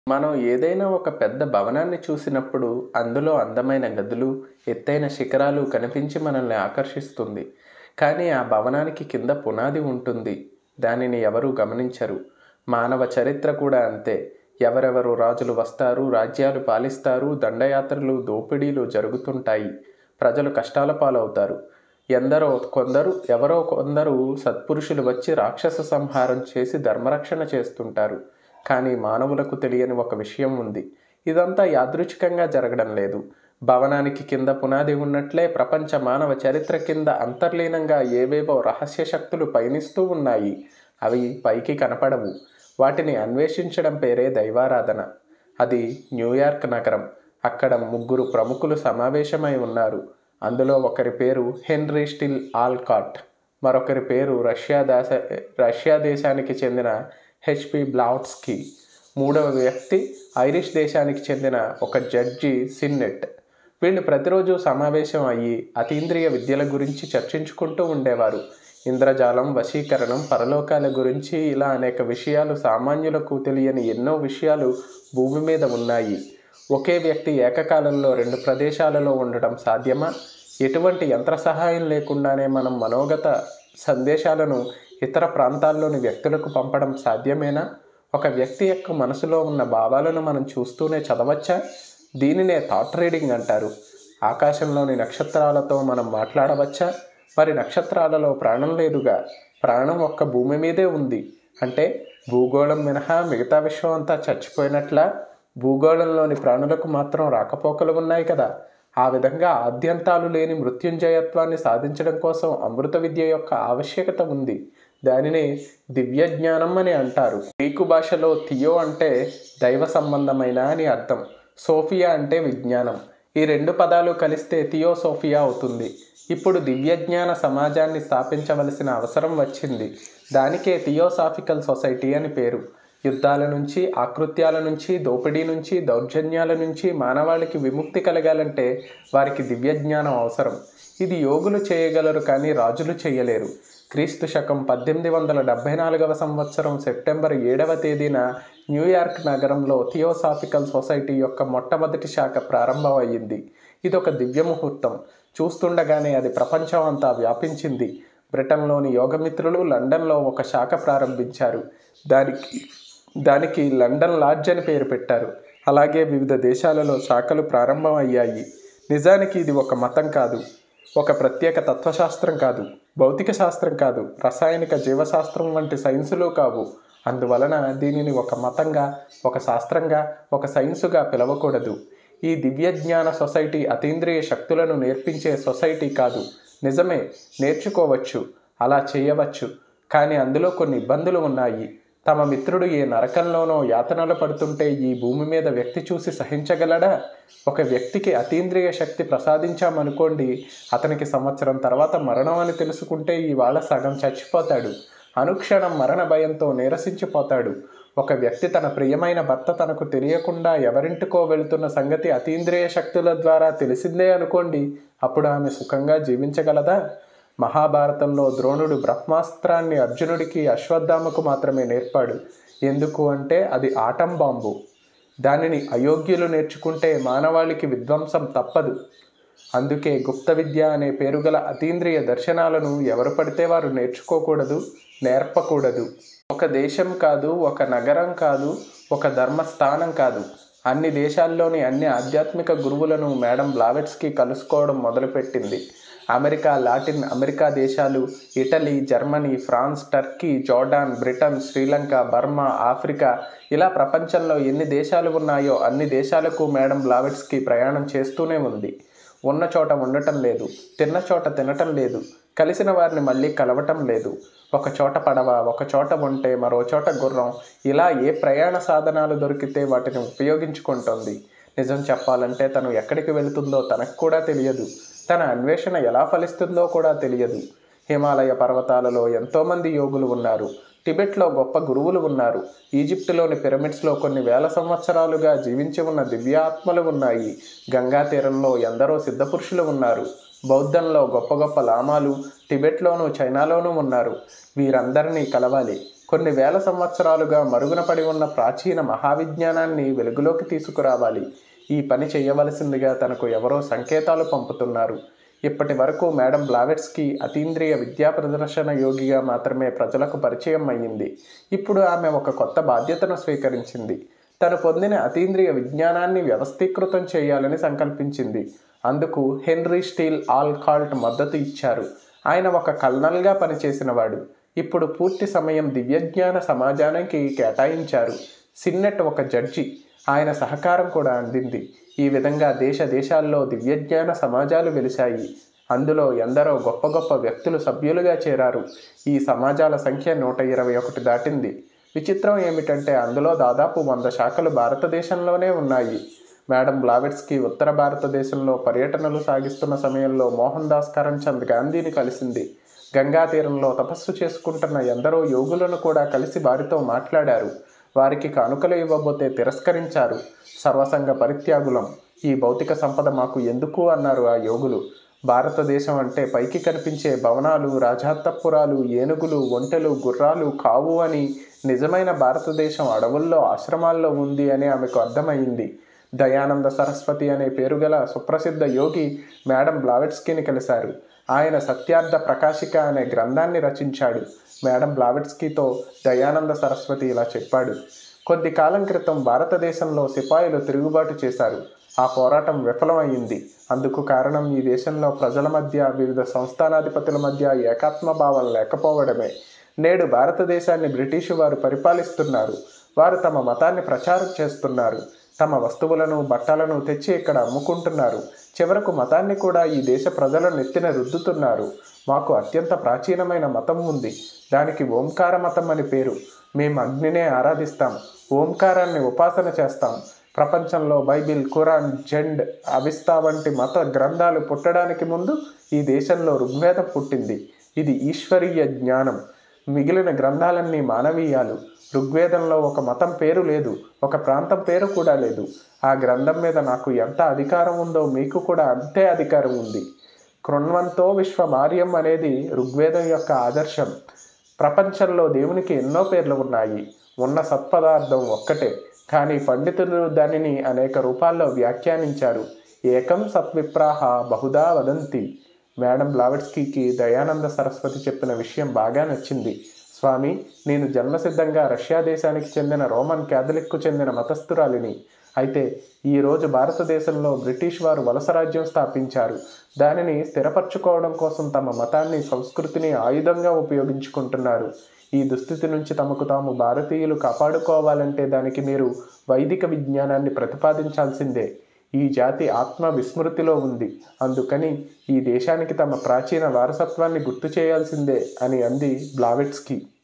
మనం ఏదైనా ఒక పెద్ద భవనాన్ని చూసినప్పుడు అందులో అందమైన గదులు ఎత్తైన శిఖరాలు కనిపించి మనల్ని ఆకర్షిస్తుంది కానీ ఆ భవనానికి కింద పునాది ఉంటుంది దానిని ఎవరూ గమనించరు మానవ చరిత్ర కూడా అంతే ఎవరెవరు రాజులు వస్తారు రాజ్యాలు పాలిస్తారు దండయాత్రలు దోపిడీలు జరుగుతుంటాయి ప్రజలు కష్టాల పాలవుతారు ఎందరో కొందరు ఎవరో కొందరు సత్పురుషులు వచ్చి రాక్షస సంహారం చేసి ధర్మరక్షణ చేస్తుంటారు కానీ మానవులకు తెలియని ఒక విషయం ఉంది ఇదంతా యాదృచ్ఛికంగా జరగడం లేదు భవనానికి కింద పునాది ఉన్నట్లే ప్రపంచ మానవ చరిత్ర కింద అంతర్లీనంగా ఏవేవో రహస్య శక్తులు పయనిస్తూ ఉన్నాయి అవి పైకి కనపడవు వాటిని అన్వేషించడం పేరే దైవారాధన అది న్యూయార్క్ నగరం అక్కడ ముగ్గురు ప్రముఖులు సమావేశమై ఉన్నారు అందులో ఒకరి పేరు హెన్రీ స్టిల్ ఆల్కాట్ మరొకరి పేరు రష్యా దేశ రష్యా దేశానికి చెందిన హెచ్పి బ్లాట్స్కీ మూడవ వ్యక్తి ఐరిష్ దేశానికి చెందిన ఒక జడ్జి సిన్నెట్ వీళ్ళు ప్రతిరోజు సమావేశం అయ్యి అతీంద్రియ విద్యల గురించి చర్చించుకుంటూ ఉండేవారు ఇంద్రజాలం వశీకరణం పరలోకాల గురించి ఇలా అనేక విషయాలు సామాన్యులకు తెలియని ఎన్నో విషయాలు భూమి మీద ఉన్నాయి ఒకే వ్యక్తి ఏకకాలంలో రెండు ప్రదేశాలలో ఉండటం సాధ్యమా ఎటువంటి యంత్ర సహాయం లేకుండానే మనం మనోగత సందేశాలను ఇతర ప్రాంతాల్లోని వ్యక్తులకు పంపడం సాధ్యమేనా ఒక వ్యక్తి యొక్క మనసులో ఉన్న భావాలను మనం చూస్తూనే చదవచ్చా దీనినే థాట్ రీడింగ్ అంటారు ఆకాశంలోని నక్షత్రాలతో మనం మాట్లాడవచ్చా మరి నక్షత్రాలలో ప్రాణం లేదుగా ప్రాణం ఒక్క భూమి మీదే ఉంది అంటే భూగోళం మినహా మిగతా విశ్వం అంతా చచ్చిపోయినట్లా భూగోళంలోని ప్రాణులకు మాత్రం రాకపోకలు ఉన్నాయి కదా ఆ విధంగా ఆద్యంతాలు లేని మృత్యుంజయత్వాన్ని సాధించడం కోసం అమృత విద్య యొక్క ఆవశ్యకత ఉంది దానిని దివ్య జ్ఞానం అని అంటారు గ్రీకు భాషలో థియో అంటే దైవ సంబంధమైన అని అర్థం సోఫియా అంటే విజ్ఞానం ఈ రెండు పదాలు కలిస్తే థియోసోఫియా అవుతుంది ఇప్పుడు దివ్యజ్ఞాన సమాజాన్ని స్థాపించవలసిన అవసరం వచ్చింది దానికే థియోసాఫికల్ సొసైటీ అని పేరు యుద్ధాల నుంచి ఆకృత్యాల నుంచి దోపిడీ నుంచి దౌర్జన్యాల నుంచి మానవాళికి విముక్తి కలగాలంటే వారికి దివ్యజ్ఞానం అవసరం ఇది యోగులు చేయగలరు కానీ రాజులు చేయలేరు క్రీస్తు శకం పద్దెనిమిది వందల డెబ్భై నాలుగవ సంవత్సరం సెప్టెంబర్ ఏడవ తేదీన న్యూయార్క్ నగరంలో థియోసాఫికల్ సొసైటీ యొక్క మొట్టమొదటి శాఖ ప్రారంభమయ్యింది ఇదొక దివ్య ముహూర్తం చూస్తుండగానే అది ప్రపంచం అంతా వ్యాపించింది బ్రిటన్లోని యోగమిత్రులు లండన్లో ఒక శాఖ ప్రారంభించారు దానికి దానికి లండన్ లాడ్జ్ అని పేరు పెట్టారు అలాగే వివిధ దేశాలలో శాఖలు ప్రారంభమయ్యాయి నిజానికి ఇది ఒక మతం కాదు ఒక ప్రత్యేక తత్వశాస్త్రం కాదు భౌతిక శాస్త్రం కాదు రసాయనిక జీవశాస్త్రం వంటి సైన్సులు కావు అందువలన దీనిని ఒక మతంగా ఒక శాస్త్రంగా ఒక సైన్సుగా పిలవకూడదు ఈ దివ్య జ్ఞాన సొసైటీ అతీంద్రియ శక్తులను నేర్పించే సొసైటీ కాదు నిజమే నేర్చుకోవచ్చు అలా చేయవచ్చు కానీ అందులో కొన్ని ఇబ్బందులు ఉన్నాయి తమ మిత్రుడు ఏ నరకంలోనో యాతనలు పడుతుంటే ఈ భూమి మీద వ్యక్తి చూసి సహించగలడా ఒక వ్యక్తికి అతీంద్రియ శక్తి ప్రసాదించామనుకోండి అతనికి సంవత్సరం తర్వాత మరణం అని తెలుసుకుంటే ఇవాళ సగం చచ్చిపోతాడు అనుక్షణం మరణ భయంతో నీరసించిపోతాడు ఒక వ్యక్తి తన ప్రియమైన భర్త తనకు తెలియకుండా ఎవరింటికో వెళుతున్న సంగతి అతీంద్రియ శక్తుల ద్వారా తెలిసిందే అనుకోండి అప్పుడు ఆమె సుఖంగా జీవించగలదా మహాభారతంలో ద్రోణుడు బ్రహ్మాస్త్రాన్ని అర్జునుడికి అశ్వత్థామకు మాత్రమే నేర్పాడు ఎందుకు అంటే అది ఆటం బాంబు దానిని అయోగ్యులు నేర్చుకుంటే మానవాళికి విధ్వంసం తప్పదు అందుకే గుప్త విద్య అనే పేరుగల అతీంద్రియ దర్శనాలను ఎవరు పడితే వారు నేర్చుకోకూడదు నేర్పకూడదు ఒక దేశం కాదు ఒక నగరం కాదు ఒక ధర్మస్థానం కాదు అన్ని దేశాల్లోని అన్ని ఆధ్యాత్మిక గురువులను మేడం బ్లావెట్స్కి కలుసుకోవడం మొదలుపెట్టింది అమెరికా లాటిన్ అమెరికా దేశాలు Italy Germany France Turkey Jordan Britain Sri Lanka Burma Africa ఇలా ప్రపంచంలో ఎన్ని దేశాలు ఉన్నాయో అన్ని దేశాలకు మేడం బ్లావెట్స్కి ప్రయాణం చేస్తూనే ఉంది ఉన్న చోట ఉండటం లేదు తిన్న చోట తినటం లేదు కలిసిన వారిని మళ్ళీ కలవటం లేదు ఒక చోట పడవ ఒక చోట ఉంటే మరో చోట గుర్రం ఇలా ఏ ప్రయాణ సాధనాలు దొరికితే వాటిని ఉపయోగించుకుంటోంది నిజం చెప్పాలంటే తను ఎక్కడికి వెళుతుందో తనకు కూడా తెలియదు తన అన్వేషణ ఎలా ఫలిస్తుందో కూడా తెలియదు హిమాలయ పర్వతాలలో ఎంతోమంది యోగులు ఉన్నారు టిబెట్లో గొప్ప గురువులు ఉన్నారు ఈజిప్టులోని పిరమిడ్స్లో కొన్ని వేల సంవత్సరాలుగా జీవించి ఉన్న దివ్యాత్మలు ఉన్నాయి గంగా తీరంలో ఎందరో సిద్ధపురుషులు ఉన్నారు బౌద్ధంలో గొప్ప గొప్ప లామాలు టిబెట్లోనూ చైనాలోనూ ఉన్నారు వీరందరినీ కలవాలి కొన్ని వేల సంవత్సరాలుగా మరుగున పడి ఉన్న ప్రాచీన మహావిజ్ఞానాన్ని వెలుగులోకి తీసుకురావాలి ఈ పని చేయవలసిందిగా తనకు ఎవరో సంకేతాలు పంపుతున్నారు ఇప్పటి వరకు మేడం బ్లావెట్స్కి అతీంద్రియ విద్యా ప్రదర్శన యోగిగా మాత్రమే ప్రజలకు పరిచయం అయ్యింది ఇప్పుడు ఆమె ఒక కొత్త బాధ్యతను స్వీకరించింది తను పొందిన అతీంద్రియ విజ్ఞానాన్ని వ్యవస్థీకృతం చేయాలని సంకల్పించింది అందుకు హెన్రీ స్టీల్ ఆల్కాల్ట్ మద్దతు ఇచ్చారు ఆయన ఒక కల్నల్గా పనిచేసినవాడు ఇప్పుడు పూర్తి సమయం దివ్యజ్ఞాన సమాజానికి కేటాయించారు సిన్నెట్ ఒక జడ్జి ఆయన సహకారం కూడా అందింది ఈ విధంగా దేశ దేశాల్లో దివ్యజ్ఞాన సమాజాలు వెలిశాయి అందులో ఎందరో గొప్ప గొప్ప వ్యక్తులు సభ్యులుగా చేరారు ఈ సమాజాల సంఖ్య నూట ఇరవై ఒకటి దాటింది విచిత్రం ఏమిటంటే అందులో దాదాపు వంద శాఖలు భారతదేశంలోనే ఉన్నాయి మేడం బ్లావెట్స్కి ఉత్తర భారతదేశంలో పర్యటనలు సాగిస్తున్న సమయంలో మోహన్ దాస్ కరంచంద్ గాంధీని కలిసింది గంగా తీరంలో తపస్సు చేసుకుంటున్న ఎందరో యోగులను కూడా కలిసి వారితో మాట్లాడారు వారికి కానుకలు ఇవ్వబోతే తిరస్కరించారు సర్వసంగ పరిత్యాగులం ఈ భౌతిక సంపద మాకు ఎందుకు అన్నారు ఆ యోగులు భారతదేశం అంటే పైకి కనిపించే భవనాలు రాజాత్తపురాలు ఏనుగులు ఒంటెలు గుర్రాలు కావు అని నిజమైన భారతదేశం అడవుల్లో ఆశ్రమాల్లో ఉంది అని ఆమెకు అర్థమైంది దయానంద సరస్వతి అనే పేరుగల సుప్రసిద్ధ యోగి మేడం బ్లావెట్స్కీని కలిశారు ఆయన సత్యార్థ ప్రకాశిక అనే గ్రంథాన్ని రచించాడు మేడం బ్లావెట్స్కీతో దయానంద సరస్వతి ఇలా చెప్పాడు కొద్ది కాలం క్రితం భారతదేశంలో సిపాయిలు తిరుగుబాటు చేశారు ఆ పోరాటం విఫలమైంది అందుకు కారణం ఈ దేశంలో ప్రజల మధ్య వివిధ సంస్థానాధిపతుల మధ్య ఏకాత్మ భావం లేకపోవడమే నేడు భారతదేశాన్ని బ్రిటిషు వారు పరిపాలిస్తున్నారు వారు తమ మతాన్ని ప్రచారం చేస్తున్నారు తమ వస్తువులను బట్టలను తెచ్చి ఇక్కడ అమ్ముకుంటున్నారు చివరకు మతాన్ని కూడా ఈ దేశ ప్రజల నెత్తిన రుద్దుతున్నారు మాకు అత్యంత ప్రాచీనమైన మతం ఉంది దానికి ఓంకార మతం అని పేరు మేము అగ్నినే ఆరాధిస్తాం ఓంకారాన్ని ఉపాసన చేస్తాం ప్రపంచంలో బైబిల్ ఖురాన్ జెండ్ అవిస్తా వంటి మత గ్రంథాలు పుట్టడానికి ముందు ఈ దేశంలో ఋగ్వేదం పుట్టింది ఇది ఈశ్వరీయ జ్ఞానం మిగిలిన గ్రంథాలన్నీ మానవీయాలు ఋగ్వేదంలో ఒక మతం పేరు లేదు ఒక ప్రాంతం పేరు కూడా లేదు ఆ గ్రంథం మీద నాకు ఎంత అధికారం ఉందో మీకు కూడా అంతే అధికారం ఉంది కృణ్వంతో విశ్వమార్యం అనేది ఋగ్వేదం యొక్క ఆదర్శం ప్రపంచంలో దేవునికి ఎన్నో పేర్లు ఉన్నాయి ఉన్న సత్పదార్థం ఒక్కటే కానీ పండితులు దానిని అనేక రూపాల్లో వ్యాఖ్యానించారు ఏకం సత్విప్రాహ బహుదా వదంతి మేడం బ్లావెట్స్కీకి దయానంద సరస్వతి చెప్పిన విషయం బాగా నచ్చింది స్వామి నేను జన్మసిద్ధంగా రష్యా దేశానికి చెందిన రోమన్ క్యాథలిక్కు చెందిన మతస్థురాలిని అయితే ఈరోజు భారతదేశంలో బ్రిటిష్ వారు వలస రాజ్యం స్థాపించారు దానిని స్థిరపరచుకోవడం కోసం తమ మతాన్ని సంస్కృతిని ఆయుధంగా ఉపయోగించుకుంటున్నారు ఈ దుస్థితి నుంచి తమకు తాము భారతీయులు కాపాడుకోవాలంటే దానికి మీరు వైదిక విజ్ఞానాన్ని ప్రతిపాదించాల్సిందే ఈ జాతి ఆత్మ విస్మృతిలో ఉంది అందుకని ఈ దేశానికి తమ ప్రాచీన వారసత్వాన్ని గుర్తు చేయాల్సిందే అని అంది బ్లావెట్స్కి